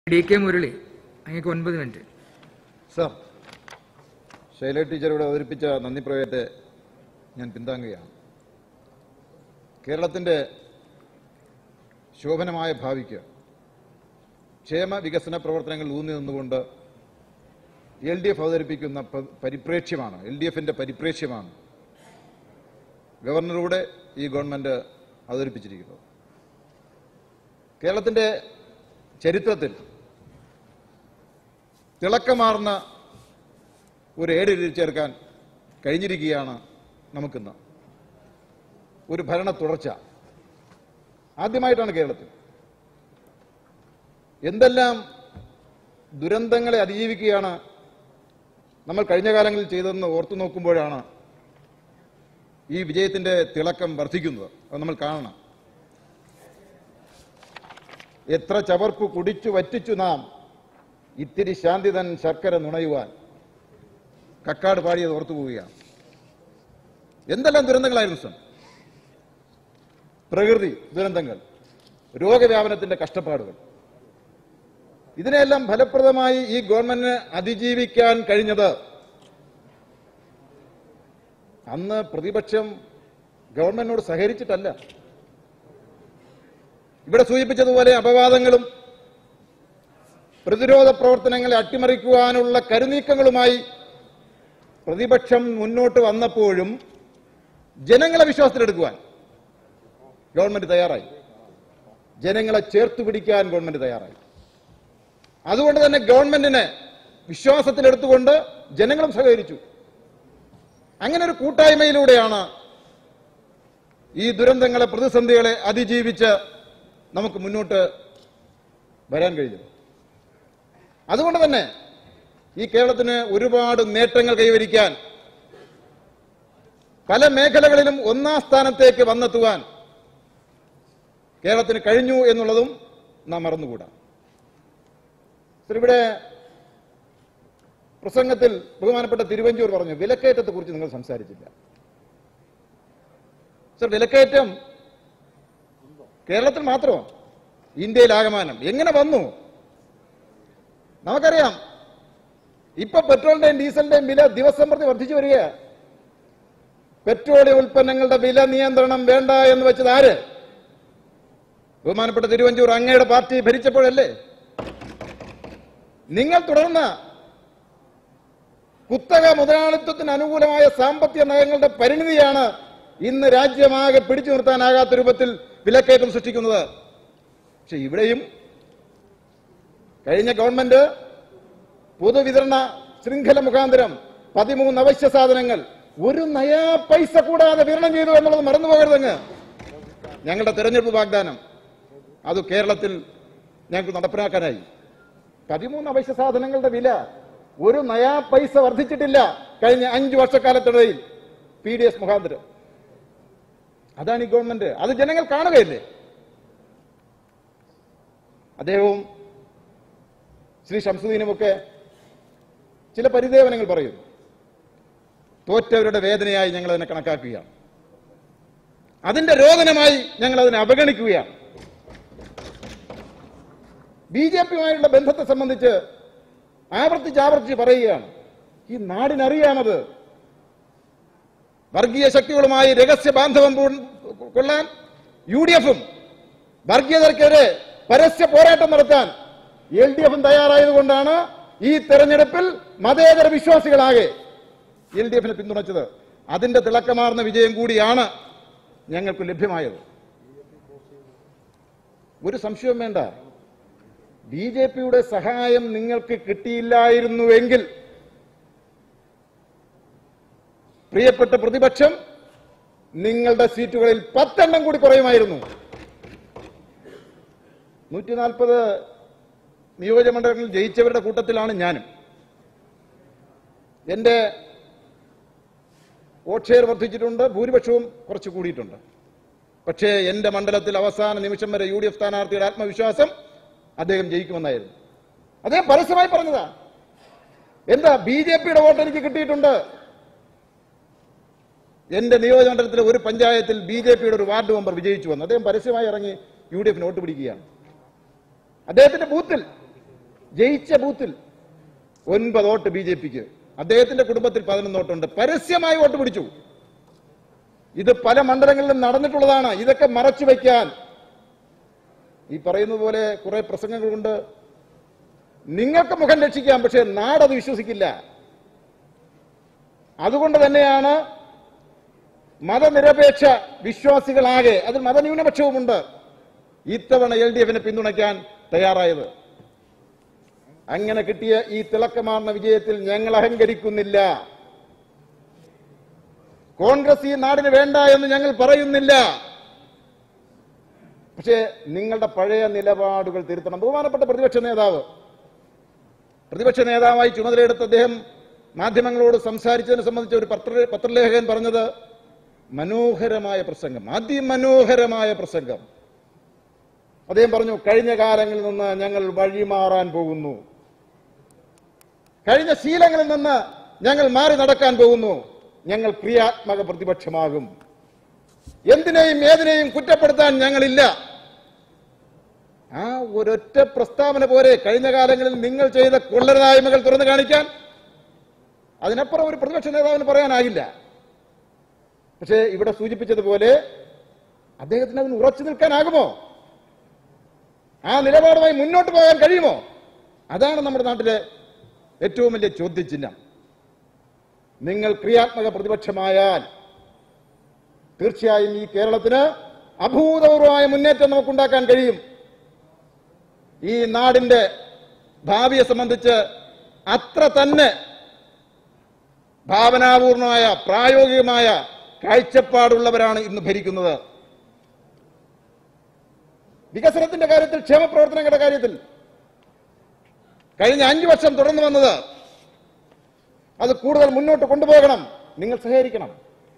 D K Murali അങ്ങേക്ക് ഒൻപത് minute sir Shaila teacher ഇവിടെ അവതരിപ്പിച്ച നന്ദി പ്രമേയത്തെ ഞാൻ പിന്താങ്ങുകയാണ് കേരളത്തിൻ്റെ ശോഭനമായ ഭാവിക്ക് ക്ഷേമ വികസന പ്രവർത്തനങ്ങൾ ഊന്നി നിന്നുകൊണ്ട് എൽ ഡി എഫ് അവതരിപ്പിക്കുന്ന പ- പരിപ്രേക്ഷ്യമാണ് എൽ ഡി എഫിൻ്റെ പരിപ്രേക്ഷ്യമാണ് ഗവർണറുടെ ഈ ഗവൺമെൻറ് അവതരിപ്പിച്ചിരിക്കുന്നത് കേരളത്തിൻ്റെ ചരിത്രത്തിൽ തിളക്കമാർന്ന ഒരു ഏട് ചേർക്കാൻ കഴിഞ്ഞിരിക്കുകയാണ് നമുക്കിന്ന് ഒരു ഭരണ തുടർച്ച ആദ്യമായിട്ടാണ് കേരളത്തിൽ എന്തെല്ലാം ദുരന്തങ്ങളെ അതിജീവിക്കുകയാണ് നമ്മൾ കഴിഞ്ഞ കാലങ്ങളിൽ ചെയ്തതെന്ന് ഓർത്തു നോക്കുമ്പോഴാണ് ഈ വിജയത്തിന്റെ തിളക്കം വർദ്ധിക്കുന്നത് അത് നമ്മൾ കാണണം എത്ര ചവർപ്പ് കുടിച്ചു വറ്റിച്ചു നാം ഇത്തിരി ശാന്തിതൻ ശർക്കര നുണയുവാൻ കക്കാട് പാടിയത് ഓർത്തു പോവുകയാണ് എന്തെല്ലാം ദുരന്തങ്ങളായിരുന്നു സർ പ്രകൃതി ദുരന്തങ്ങൾ രോഗവ്യാപനത്തിന്റെ കഷ്ടപ്പാടുകൾ ഇതിനെല്ലാം ഫലപ്രദമായി ഈ ഗവൺമെന്റിന് അതിജീവിക്കാൻ കഴിഞ്ഞത് അന്ന് പ്രതിപക്ഷം ഗവൺമെന്റിനോട് സഹകരിച്ചിട്ടല്ല ഇവിടെ സൂചിപ്പിച്ചതുപോലെ അപവാദങ്ങളും പ്രതിരോധ പ്രവർത്തനങ്ങളെ അട്ടിമറിക്കുവാനുള്ള കരുനീക്കങ്ങളുമായി പ്രതിപക്ഷം മുന്നോട്ട് വന്നപ്പോഴും ജനങ്ങളെ വിശ്വാസത്തിലെടുക്കുവാൻ ഗവൺമെന്റ് തയ്യാറായി ജനങ്ങളെ ചേർത്ത് പിടിക്കാൻ ഗവൺമെന്റ് തയ്യാറായി അതുകൊണ്ട് തന്നെ ഗവൺമെന്റിനെ വിശ്വാസത്തിലെടുത്തുകൊണ്ട് ജനങ്ങളും സഹകരിച്ചു അങ്ങനെ ഒരു കൂട്ടായ്മയിലൂടെയാണ് ഈ ദുരന്തങ്ങളെ പ്രതിസന്ധികളെ അതിജീവിച്ച് നമുക്ക് മുന്നോട്ട് വരാൻ കഴിഞ്ഞത് അതുകൊണ്ട് തന്നെ ഈ കേരളത്തിന് ഒരുപാട് നേട്ടങ്ങൾ കൈവരിക്കാൻ പല മേഖലകളിലും ഒന്നാം സ്ഥാനത്തേക്ക് വന്നെത്തുവാൻ കേരളത്തിന് കഴിഞ്ഞു എന്നുള്ളതും നാം മറന്നുകൂടാ സർ, ഇവിടെ പ്രസംഗത്തിൽ ബഹുമാനപ്പെട്ട തിരുവഞ്ചൂർ പറഞ്ഞു വിലക്കയറ്റത്തെ കുറിച്ച് നിങ്ങൾ സംസാരിച്ചില്ല സർ വിലക്കയറ്റം കേരളത്തിൽ മാത്രമോ ഇന്ത്യയിലാകമാനം എങ്ങനെ വന്നു നമുക്കറിയാം ഇപ്പൊ പെട്രോളിന്റെയും ഡീസലിന്റെയും വില ദിവസം പ്രതി വർദ്ധിച്ചു വരിക പെട്രോളിയം ഉൽപ്പന്നങ്ങളുടെ വില നിയന്ത്രണം വേണ്ട എന്ന് വെച്ചത് ആര് ബഹുമാനപ്പെട്ട തിരുവഞ്ചൂർ അങ്ങയുടെ പാർട്ടി ഭരിച്ചപ്പോഴല്ലേ നിങ്ങൾ തുടർന്ന് കുത്തക മുതലാളിത്വത്തിന് അനുകൂലമായ സാമ്പത്തിക നയങ്ങളുടെ പരിണിതിയാണ് ഇന്ന് രാജ്യമാകെ പിടിച്ചു നിർത്താനാകാത്ത രൂപത്തിൽ വിലക്കയറ്റം സൃഷ്ടിക്കുന്നത് പക്ഷെ ഇവിടെയും കഴിഞ്ഞ ഗവൺമെന്റ് പൊതുവിതരണ ശൃംഖല മുഖാന്തരം പതിമൂന്ന് അവശ്യ സാധനങ്ങൾ ഒരു നയാ പൈസ കൂടാതെ വിതരണം ചെയ്തു എന്നുള്ളത് മറന്നു പോകരുതങ്ങ് ഞങ്ങളുടെ തെരഞ്ഞെടുപ്പ് വാഗ്ദാനം അത് കേരളത്തിൽ ഞങ്ങൾക്ക് നടപ്പിലാക്കാനായി പതിമൂന്ന് അവശ്യ സാധനങ്ങളുടെ വില ഒരു നയാ പൈസ വർദ്ധിച്ചിട്ടില്ല കഴിഞ്ഞ അഞ്ചു വർഷക്കാലത്തിനിടയിൽ പി ഡി എസ് മുഖാന്തരം അതാണ് ഈ ഗവൺമെന്റ് അത് ജനങ്ങൾ കാണുകയല്ലേ അദ്ദേഹവും ശ്രീ ഷംസുദ്ദീനുമൊക്കെ ചില പരിദേവനങ്ങൾ പറയുന്നു തോറ്റവരുടെ വേദനയായി ഞങ്ങൾ അതിനെ കണക്കാക്കുകയാണ് അതിന്റെ രോദനമായി ഞങ്ങൾ അതിനെ അവഗണിക്കുകയാണ് ബി ജെ പിയുമായുള്ള ബന്ധത്തെ സംബന്ധിച്ച് ആവർത്തിച്ച് ആവർത്തിച്ച് പറയുകയാണ് ഈ നാടിനറിയാമത് വർഗീയ ശക്തികളുമായി രഹസ്യ ബാന്ധവം പൂ- കൊള്ളാൻ യു ഡി എഫും വർഗീയതർക്കെതിരെ പരസ്യ പോരാട്ടം നടത്താൻ എൽ ഡി എഫും തയ്യാറായതുകൊണ്ടാണ് ഈ തെരഞ്ഞെടുപ്പിൽ മതേതര വിശ്വാസികളാകെ എൽ ഡി എഫിനെ പിന്തുണച്ചത് അതിന്റെ തിളക്കമാർന്ന വിജയം കൂടിയാണ് ഞങ്ങൾക്ക് ലഭ്യമായത് ഒരു സംശയവും വേണ്ട ബി ജെ പിയുടെ സഹായം നിങ്ങൾക്ക് കിട്ടിയില്ലായിരുന്നുവെങ്കിൽ പ്രിയപ്പെട്ട പ്രതിപക്ഷം നിങ്ങളുടെ സീറ്റുകളിൽ പത്തെണ്ണം കൂടി കുറയുമായിരുന്നു നൂറ്റി നാൽപ്പത് നിയോജകമണ്ഡലങ്ങളിൽ ജയിച്ചവരുടെ കൂട്ടത്തിലാണ് ഞാനും എന്റെ വോട്ട് ഷെയർ വർദ്ധിച്ചിട്ടുണ്ട് ഭൂരിപക്ഷവും കുറച്ച് കൂടിയിട്ടുണ്ട് പക്ഷേ എന്റെ മണ്ഡലത്തിൽ അവസാന നിമിഷം വരെ യു ഡി എഫ് സ്ഥാനാർത്ഥിയുടെ ആത്മവിശ്വാസം അദ്ദേഹം ജയിക്കുമെന്നായിരുന്നു അദ്ദേഹം പരസ്യമായി പറഞ്ഞതാ എന്താ ബി ജെ പിയുടെ വോട്ട് എനിക്ക് കിട്ടിയിട്ടുണ്ട് എന്റെ നിയോജകമണ്ഡലത്തിലെ ഒരു പഞ്ചായത്തിൽ ബി ജെ പിയുടെ ഒരു വാർഡ് മെമ്പർ വിജയിച്ചു വന്നു അദ്ദേഹം പരസ്യമായി ഇറങ്ങി യു ഡി എഫിന് വോട്ട് പിടിക്കുകയാണ് അദ്ദേഹത്തിന്റെ ബൂത്തിൽ ജയിച്ച ബൂത്തിൽ ഒൻപത് വോട്ട് ബി ജെ പിക്ക് അദ്ദേഹത്തിന്റെ കുടുംബത്തിൽ പതിനൊന്ന് വോട്ടുണ്ട് പരസ്യമായി വോട്ട് പിടിച്ചു ഇത് പല മണ്ഡലങ്ങളിലും നടന്നിട്ടുള്ളതാണ് ഇതൊക്കെ മറച്ചു വയ്ക്കാൻ ഈ പറയുന്ന പോലെ കുറെ പ്രസംഗങ്ങൾ കൊണ്ട് നിങ്ങൾക്ക് മുഖം രക്ഷിക്കാം പക്ഷേ നാടത് വിശ്വസിക്കില്ല അതുകൊണ്ട് തന്നെയാണ് മതനിരപേക്ഷ വിശ്വാസികളാകെ അതിൽ മതന്യൂനപക്ഷവുമുണ്ട് ഇത്തവണ എൽ ഡി എഫിനെ പിന്തുണയ്ക്കാൻ തയ്യാറായത് അങ്ങനെ കിട്ടിയ ഈ തിളക്കമാർന്ന വിജയത്തിൽ ഞങ്ങൾ അഹങ്കരിക്കുന്നില്ല കോൺഗ്രസ് ഈ നാടിന് വേണ്ട എന്ന് ഞങ്ങൾ പറയുന്നില്ല പക്ഷേ നിങ്ങളുടെ പഴയ നിലപാടുകൾ തിരുത്തണം ബഹുമാനപ്പെട്ട പ്രതിപക്ഷ നേതാവ് പ്രതിപക്ഷ നേതാവായി ചുമതലയെടുത്ത അദ്ദേഹം മാധ്യമങ്ങളോട് സംസാരിച്ചതിനെ സംബന്ധിച്ച് ഒരു പത്ര പത്രലേഖകൻ പറഞ്ഞത് മനോഹരമായ പ്രസംഗം അതിമനോഹരമായ പ്രസംഗം അദ്ദേഹം പറഞ്ഞു കഴിഞ്ഞ കാലങ്ങളിൽ നിന്ന് ഞങ്ങൾ വഴിമാറാൻ പോകുന്നു കഴിഞ്ഞ ശീലങ്ങളിൽ നിന്ന് ഞങ്ങൾ മാറി നടക്കാൻ പോകുന്നു ഞങ്ങൾ ക്രിയാത്മക പ്രതിപക്ഷമാകും എന്തിനേയും ഏതിനേയും കുറ്റപ്പെടുത്താൻ ഞങ്ങളില്ല ആ ഒരൊറ്റ പ്രസ്താവന പോരെ കഴിഞ്ഞ കാലങ്ങളിൽ നിങ്ങൾ ചെയ്ത കൊള്ളരുതായ്മകൾ തുറന്നു കാണിക്കാൻ അതിനപ്പുറം ഒരു പ്രതിപക്ഷ നേതാവിന് പറയാനാകില്ല പക്ഷേ ഇവിടെ സൂചിപ്പിച്ചതുപോലെ അദ്ദേഹത്തിന് അതിന് ഉറച്ചു നിൽക്കാനാകുമോ ആ നിലപാടുമായി മുന്നോട്ട് പോകാൻ കഴിയുമോ അതാണ് നമ്മുടെ നാട്ടിലെ ഏറ്റവും വലിയ ചോദ്യചിഹ്നം നിങ്ങൾ ക്രിയാത്മക പ്രതിപക്ഷമായാൽ തീർച്ചയായും ഈ കേരളത്തിന് അഭൂതപൂർവമായ മുന്നേറ്റം നമുക്കുണ്ടാക്കാൻ കഴിയും ഈ നാടിന്റെ ഭാവിയെ സംബന്ധിച്ച് അത്ര തന്നെ ഭാവനാപൂർണമായ പ്രായോഗികമായ കാഴ്ചപ്പാടുള്ളവരാണ് ഇന്ന് ഭരിക്കുന്നത് വികസനത്തിന്റെ കാര്യത്തിൽ ക്ഷേമപ്രവർത്തനങ്ങളുടെ കാര്യത്തിൽ കഴിഞ്ഞ അഞ്ചു വർഷം തുടർന്നു വന്നത് അത് കൂടുതൽ മുന്നോട്ട് കൊണ്ടുപോകണം നിങ്ങൾ സഹകരിക്കണം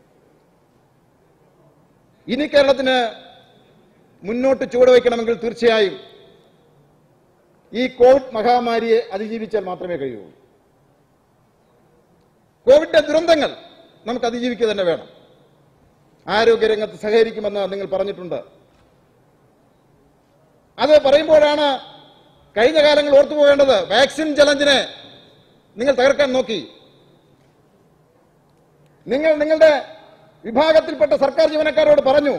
ഇനി കേരളത്തിന് മുന്നോട്ട് ചുവടുവയ്ക്കണമെങ്കിൽ തീർച്ചയായും ഈ കോവിഡ് മഹാമാരിയെ അതിജീവിച്ചാൽ മാത്രമേ കഴിയൂ കോവിഡിന്റെ ദുരന്തങ്ങൾ നമുക്ക് അതിജീവിക്കുക തന്നെ വേണം ആരോഗ്യരംഗത്ത് സഹകരിക്കുമെന്ന് നിങ്ങൾ പറഞ്ഞിട്ടുണ്ട് അത് പറയുമ്പോഴാണ് കഴിഞ്ഞ കാലങ്ങൾ ഓർത്തു പോകേണ്ടത് വാക്സിൻ ചലഞ്ചിനെ നിങ്ങൾ തകർക്കാൻ നോക്കി നിങ്ങൾ നിങ്ങളുടെ വിഭാഗത്തിൽപ്പെട്ട സർക്കാർ ജീവനക്കാരോട് പറഞ്ഞു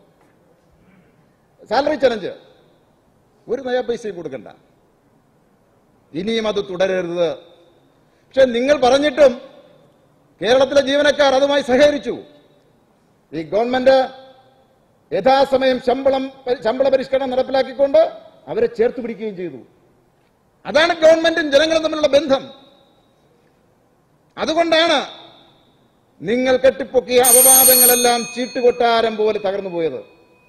സാലറി ചലഞ്ച് ഒരു നയ പൈസയും കൊടുക്കണ്ട ഇനിയും അത് തുടരരുത് പക്ഷെ നിങ്ങൾ പറഞ്ഞിട്ടും കേരളത്തിലെ ജീവനക്കാർ അതുമായി സഹകരിച്ചു ഈ ഗവൺമെന്റ് യഥാസമയം ശമ്പളം ശമ്പള പരിഷ്കരണം നടപ്പിലാക്കിക്കൊണ്ട് അവരെ ചേർത്ത് പിടിക്കുകയും ചെയ്തു അതാണ് ഗവൺമെന്റും ജനങ്ങളും തമ്മിലുള്ള ബന്ധം അതുകൊണ്ടാണ് നിങ്ങൾ കെട്ടിപ്പൊക്കിയ അപവാദങ്ങളെല്ലാം ചീട്ടുകൊട്ടാരം പോലെ തകർന്നു പോയത്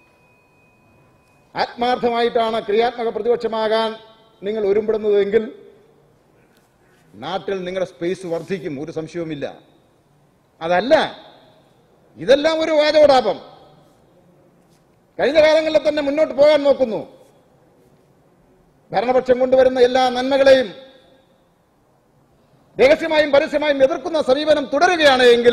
ആത്മാർത്ഥമായിട്ടാണ് ക്രിയാത്മക പ്രതിപക്ഷമാകാൻ നിങ്ങൾ ഒരുമ്പെടുന്നതെങ്കിൽ നാട്ടിൽ നിങ്ങളുടെ സ്പേസ് വർദ്ധിക്കും ഒരു സംശയവുമില്ല അതല്ല ഇതെല്ലാം ഒരു വാചോടാപം കഴിഞ്ഞ കാലങ്ങളിൽ തന്നെ മുന്നോട്ട് പോകാൻ നോക്കുന്നു ഭരണപക്ഷം കൊണ്ടുവരുന്ന എല്ലാ നന്മകളെയും രഹസ്യമായും പരസ്യമായും എതിർക്കുന്ന സമീപനം തുടരുകയാണ് എങ്കിൽ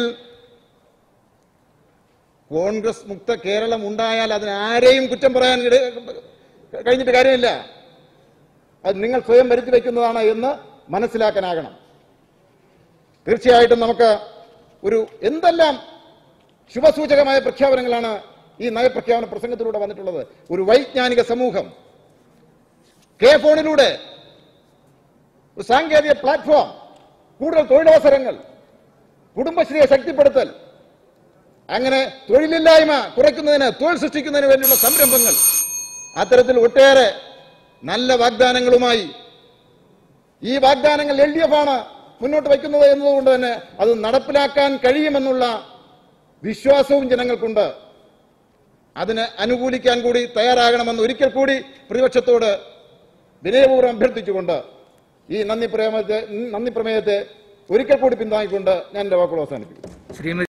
കോൺഗ്രസ് മുക്ത കേരളം ഉണ്ടായാൽ അതിന് ആരെയും കുറ്റം പറയാൻ ഇട- കഴിഞ്ഞിട്ട് കാര്യമില്ല അത് നിങ്ങൾ സ്വയം വരുത്തി വയ്ക്കുന്നതാണ് എന്ന് മനസ്സിലാക്കാനാകണം തീർച്ചയായിട്ടും നമുക്ക് ഒരു എന്തെല്ലാം ശുഭസൂചകമായ പ്രഖ്യാപനങ്ങളാണ് ഈ നയപ്രഖ്യാപന പ്രസംഗത്തിലൂടെ വന്നിട്ടുള്ളത് ഒരു വൈജ്ഞാനിക സമൂഹം കെ ഫോണിലൂടെ ഒരു സാങ്കേതിക പ്ലാറ്റ്ഫോം കൂടുതൽ തൊഴിലവസരങ്ങൾ കുടുംബശ്രീയെ ശക്തിപ്പെടുത്തൽ അങ്ങനെ തൊഴിലില്ലായ്മ കുറയ്ക്കുന്നതിന് തൊഴിൽ സൃഷ്ടിക്കുന്നതിന് വേണ്ടിയുള്ള സംരംഭങ്ങൾ അത്തരത്തിൽ ഒട്ടേറെ നല്ല വാഗ്ദാനങ്ങളുമായി ഈ വാഗ്ദാനങ്ങൾ എൽ ഡി എഫ് ആണ് മുന്നോട്ട് വയ്ക്കുന്നത് എന്നതുകൊണ്ട് തന്നെ അത് നടപ്പിലാക്കാൻ കഴിയുമെന്നുള്ള വിശ്വാസവും ജനങ്ങൾക്കുണ്ട് അതിന് അനുകൂലിക്കാൻ കൂടി തയ്യാറാകണമെന്ന് ഒരിക്കൽ കൂടി പ്രതിപക്ഷത്തോട് വിനയപൂർവ്വം അഭ്യർത്ഥിച്ചുകൊണ്ട് ഈ നന്ദി പ്രമേയത്തെ നന്ദി പ്രമേയത്തെ ഒരിക്കൽ കൂടി പിന്താങ്ങിക്കൊണ്ട് ഞാൻ എന്റെ വാക്കുകൾ അവസാനിപ്പിക്കുന്നു ശ്രീമതി